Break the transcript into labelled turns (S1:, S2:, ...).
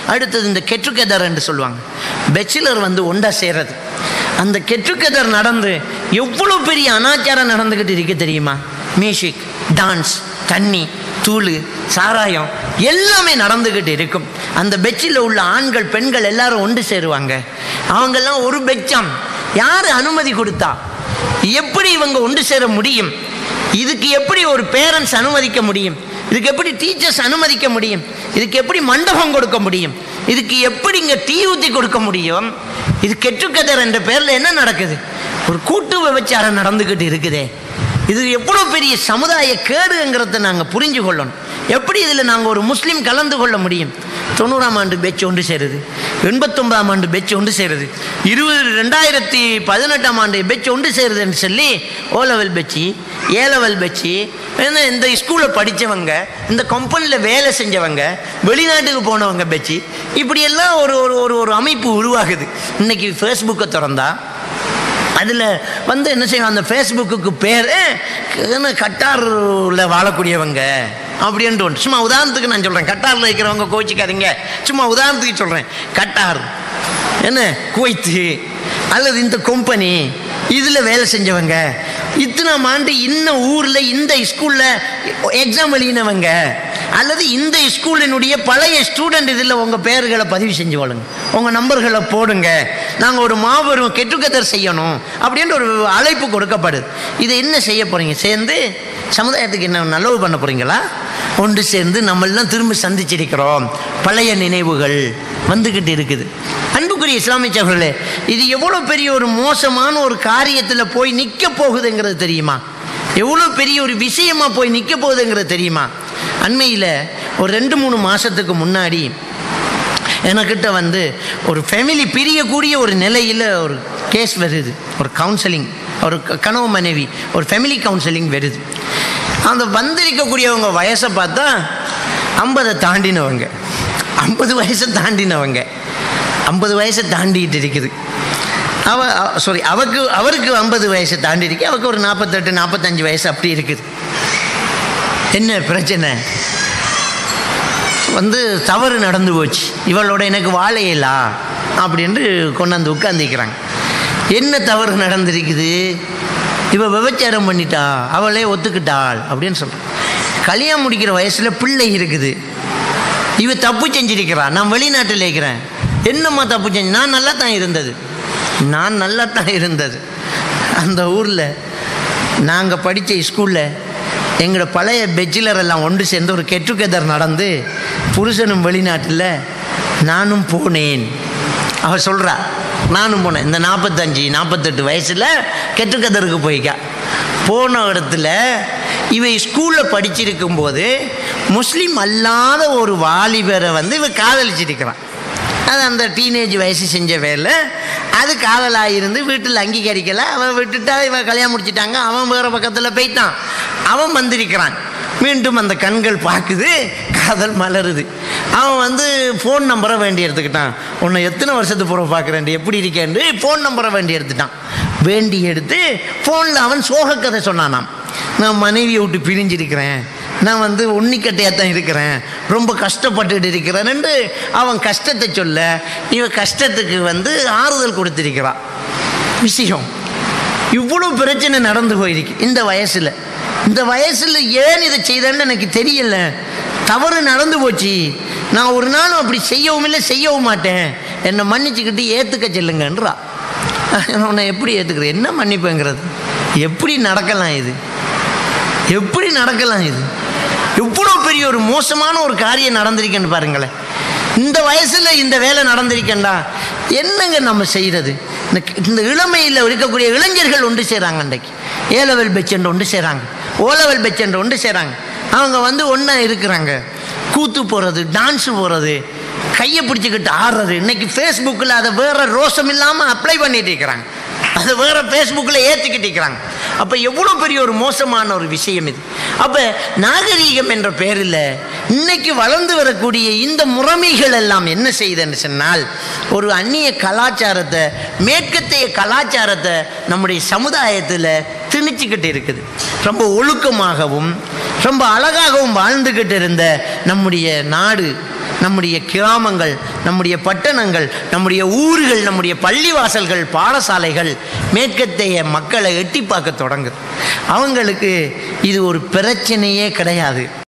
S1: அடுத்தது இந்த கெட்டுக்கெதர் என்று சொல்லுவாங்க பெச்சிலர் வந்து ஒண்டா சேர்றது அந்த கெட்டுக்கெதர் நடந்து எவ்வளோ பெரிய அனாச்சாரம் நடந்துக்கிட்டு இருக்கு தெரியுமா மியூசிக் டான்ஸ் தண்ணி தூள் சாராயம் எல்லாமே நடந்துக்கிட்டு இருக்கும் அந்த பெச்சில் உள்ள ஆண்கள் பெண்கள் எல்லாரும் ஒன்று சேருவாங்க அவங்கெல்லாம் ஒரு பெச்சம் யார் அனுமதி கொடுத்தா எப்படி இவங்க ஒன்று சேர முடியும் இதுக்கு எப்படி ஒரு பேரண்ட்ஸ் அனுமதிக்க முடியும் இதுக்கு எப்படி டீச்சர்ஸ் அனுமதிக்க முடியும் இதுக்கு எப்படி மண்டபம் கொடுக்க முடியும் இதுக்கு எப்படி இங்கே டீ ஊற்றி கொடுக்க முடியும் இது கெட்டுக்கதர் என்ற பேரில் என்ன நடக்குது ஒரு கூட்டு விபச்சாரம் நடந்துக்கிட்டு இருக்குதே இது எவ்வளோ பெரிய சமுதாய கேடுங்கிறத நாங்கள் புரிஞ்சு கொள்ளணும் எப்படி இதில் நாங்கள் ஒரு முஸ்லீம் கலந்து கொள்ள முடியும் தொண்ணூறாம் ஆண்டு பேச்சு ஒன்று சேருது எண்பத்தொன்பதாம் ஆண்டு பேச்சு ஒன்று சேருது இருபது ரெண்டாயிரத்தி பதினெட்டாம் ஆண்டு பேச்சு ஒன்று சேருதுன்னு சொல்லி ஓ லெவல் பேச்சு ஏ லெவல் பேச்சு ஏன்னா இந்த ஸ்கூலில் படித்தவங்க இந்த கம்பெனியில் வேலை செஞ்சவங்க வெளிநாட்டுக்கு போனவங்க பேச்சு இப்படியெல்லாம் ஒரு ஒரு ஒரு ஒரு அமைப்பு உருவாகுது இன்னைக்கு ஃபேஸ்புக்கை திறந்தா அதில் வந்து என்ன செய்வோம் அந்த ஃபேஸ்புக்கு பேர் என்ன கட்டாரில் வாழக்கூடியவங்க அப்படின்ட்டு ஒன்று சும்மா உதாரணத்துக்கு நான் சொல்கிறேன் கட்டாரில் இருக்கிறவங்க கோச்சிக்காதீங்க சும்மா உதாரணத்துக்கு சொல்கிறேன் கட்டார் என்ன குவைத்து அல்லது இந்த கம்பெனி இதில் வேலை செஞ்சவங்க இத்தனாம் ஆண்டு இன்ன ஊரில் இந்த ஸ்கூலில் எக்ஸாம் எழுதினவங்க அல்லது இந்த ஸ்கூலினுடைய பழைய ஸ்டூடெண்ட் இதில் உங்கள் பேர்களை பதிவு செஞ்சு வாழுங்க உங்கள் நம்பர்களை போடுங்க நாங்கள் ஒரு மாபெரும் கெட்டுக்கத்தர் செய்யணும் அப்படின்ற ஒரு அழைப்பு கொடுக்கப்படுது இதை என்ன செய்ய போகிறீங்க சேர்ந்து சமுதாயத்துக்கு என்ன நல்லவு பண்ண போகிறீங்களா ஒன்று சேர்ந்து நம்மெல்லாம் திரும்ப சந்திச்சிருக்கிறோம் பழைய நினைவுகள் வந்துக்கிட்டு இருக்குது அன்புக்குரிய இஸ்லாமிய சகோதரர்களே இது எவ்வளோ பெரிய ஒரு மோசமான ஒரு காரியத்தில் போய் நிற்க போகுதுங்கிறது தெரியுமா எவ்வளோ பெரிய ஒரு விஷயமா போய் நிற்க போகுதுங்கிறது தெரியுமா அண்மையில் ஒரு ரெண்டு மூணு மாதத்துக்கு முன்னாடி எனக்கிட்ட வந்து ஒரு ஃபேமிலி பிரியக்கூடிய ஒரு நிலையில் ஒரு கேஸ் வருது ஒரு கவுன்சிலிங் ஒரு க- கனவு மனைவி ஒரு ஃபேமிலி கவுன்சிலிங் வருது அந்த வந்திருக்கக்கூடியவங்க வயசை பார்த்தா ஐம்பதை தாண்டினவங்க ஐம்பது வயசை தாண்டினவங்க ஐம்பது வயசை தாண்டிட்டு இருக்குது அவ சாரி அவக்கு அவருக்கு ஐம்பது வயசை தாண்டி இருக்கு அவருக்கு ஒரு நாற்பத்தெட்டு நாற்பத்தஞ்சு வயசு அப்படி இருக்குது என்ன பிரச்சனை வந்து தவறு நடந்து போச்சு இவளோட எனக்கு வாழையிலா அப்படின்ட்டு கொண்டாந்து உட்காந்துக்கிறாங்க என்ன தவறு நடந்திருக்குது இவ விபச்சாரம் பண்ணிட்டா அவளே ஒத்துக்கிட்டாள் அப்படின்னு சொல்கிறான் கல்யாணம் முடிக்கிற வயசில் பிள்ளை இருக்குது இவ தப்பு செஞ்சிருக்கிறா நான் வெளிநாட்டில் இருக்கிறேன் என்னம்மா தப்பு செஞ்சு நான் நல்லா தான் இருந்தது நான் நல்லா தான் இருந்தது அந்த ஊரில் நாங்கள் படித்த ஸ்கூலில் எங்களோட பழைய பெச்சிலர் எல்லாம் ஒன்று சேர்ந்து ஒரு கெட்டுக்கெதர் நடந்து புருஷனும் வெளிநாட்டில் நானும் போனேன் அவள் சொல்கிறா நானும் போனேன் இந்த நாற்பத்தஞ்சு நாற்பத்தெட்டு வயசில் கெட்டுக்கதருக்கு போய்க்கா போன இடத்துல இவ ஸ்கூலில் படிச்சிருக்கும் போது முஸ்லீம் அல்லாத ஒரு வாலிபரை வந்து இவ காதலிச்சிருக்கிறான் அது அந்த டீனேஜ் வயசு செஞ்ச வேலை அது காதலாக இருந்து வீட்டில் அங்கீகரிக்கலை அவன் விட்டுட்டா இவன் கல்யாணம் முடிச்சிட்டாங்க அவன் வேறு பக்கத்தில் போயிட்டான் அவன் வந்திருக்கிறான் மீண்டும் அந்த கண்கள் பார்க்குது காதல் மலருது அவன் வந்து ஃபோன் நம்பரை வேண்டி எடுத்துக்கிட்டான் உன்னை எத்தனை வருஷத்துக்கு பூர்வம் பார்க்குறேன் எப்படி இருக்கேன்னு ஃபோன் நம்பரை வேண்டி எடுத்துட்டான் வேண்டி எடுத்து ஃபோனில் அவன் சோகக்கதை சொன்னானாம் நான் மனைவியை விட்டு பிரிஞ்சிருக்கிறேன் நான் வந்து உன்னிக்கட்டையாக தான் இருக்கிறேன் ரொம்ப கஷ்டப்பட்டுட்டு இருக்கிறேன்னு அவன் கஷ்டத்தை சொல்ல இவன் கஷ்டத்துக்கு வந்து ஆறுதல் கொடுத்திருக்கிறான் விஷயம் இவ்வளோ பிரச்சனை நடந்து போயிருக்கு இந்த வயசில் இந்த வயசில் ஏன் இதை செய்தேன்னு எனக்கு தெரியல தவறு நடந்து போச்சு நான் ஒரு நாளும் அப்படி செய்யவும் இல்லை செய்யவும் மாட்டேன் என்னை மன்னிச்சுக்கிட்டு ஏற்றுக்க செல்லுங்கன்றா உன்னை எப்படி ஏற்றுக்கிறது என்ன மன்னிப்புங்கிறது எப்படி நடக்கலாம் இது எப்படி நடக்கலாம் இது எவ்வளோ பெரிய ஒரு மோசமான ஒரு காரியம் நடந்திருக்குன்னு பாருங்களேன் இந்த வயசில் இந்த வேலை நடந்திருக்கேன்டா என்னங்க நம்ம செய்கிறது இந்த இந்த இளமையில் இருக்கக்கூடிய இளைஞர்கள் ஒன்று செய்கிறாங்க அன்றைக்கு ஏ லெவல் பெச்சென்று ஒன்று செய்கிறாங்க ஓ லெவல் பெச்சென்று ஒன்று செய்கிறாங்க அவங்க வந்து ஒன்றா இருக்கிறாங்க கூத்து போகிறது டான்ஸு போகிறது கையை பிடிச்சிக்கிட்டு ஆடுறது இன்னைக்கு ஃபேஸ்புக்கில் அதை வேற ரோசம் இல்லாமல் அப்ளை பண்ணிட்டு இருக்கிறாங்க அதை வேற ஃபேஸ்புக்கில் ஏற்றிக்கிட்டு இருக்கிறாங்க அப்போ எவ்வளோ பெரிய ஒரு மோசமான ஒரு விஷயம் இது அப்போ நாகரீகம் என்ற பேரில் இன்னைக்கு வளர்ந்து வரக்கூடிய இந்த முறைமைகள் எல்லாம் என்ன செய்யுதுன்னு சொன்னால் ஒரு அந்நிய கலாச்சாரத்தை மேற்கத்தைய கலாச்சாரத்தை நம்முடைய சமுதாயத்தில் திணிச்சுக்கிட்டு இருக்குது ரொம்ப ஒழுக்கமாகவும் ரொம்ப அழகாகவும் வாழ்ந்துக்கிட்டு இருந்த நம்முடைய நாடு நம்முடைய கிராமங்கள் நம்முடைய பட்டணங்கள் நம்முடைய ஊர்கள் நம்முடைய பள்ளிவாசல்கள் பாடசாலைகள் மேற்கத்தைய மக்களை எட்டி பார்க்க தொடங்குது அவங்களுக்கு இது ஒரு பிரச்சனையே கிடையாது